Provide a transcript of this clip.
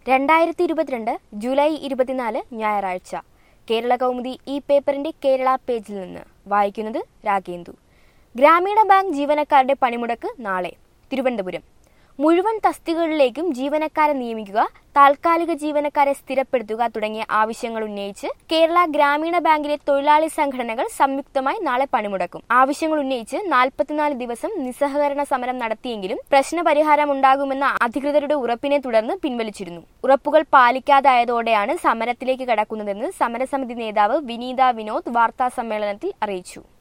രണ്ടായിരത്തി ഇരുപത്തിരണ്ട് ജൂലൈ ഇരുപത്തിനാല് ഞായറാഴ്ച കേരള കൗമുദി ഈ പേപ്പറിന്റെ കേരള പേജിൽ നിന്ന് വായിക്കുന്നത് രാഗേന്ദു ഗ്രാമീണ ബാങ്ക് ജീവനക്കാരുടെ പണിമുടക്ക് നാളെ തിരുവനന്തപുരം മുഴുവൻ തസ്തികകളിലേക്കും ജീവനക്കാരെ നിയമിക്കുക താൽക്കാലിക ജീവനക്കാരെ സ്ഥിരപ്പെടുത്തുക തുടങ്ങിയ ആവശ്യങ്ങൾ ഉന്നയിച്ച് കേരള ഗ്രാമീണ ബാങ്കിലെ തൊഴിലാളി സംഘടനകൾ സംയുക്തമായി നാളെ പണിമുടക്കും ആവശ്യങ്ങൾ ഉന്നയിച്ച് നാൽപ്പത്തിനാല് ദിവസം നിസ്സഹകരണ സമരം നടത്തിയെങ്കിലും പ്രശ്നപരിഹാരം ഉണ്ടാകുമെന്ന അധികൃതരുടെ ഉറപ്പിനെ തുടർന്ന് പിൻവലിച്ചിരുന്നു ഉറപ്പുകൾ പാലിക്കാതായതോടെയാണ് സമരത്തിലേക്ക് കടക്കുന്നതെന്ന് സമരസമിതി നേതാവ് വിനീത വിനോദ് വാർത്താ സമ്മേളനത്തിൽ അറിയിച്ചു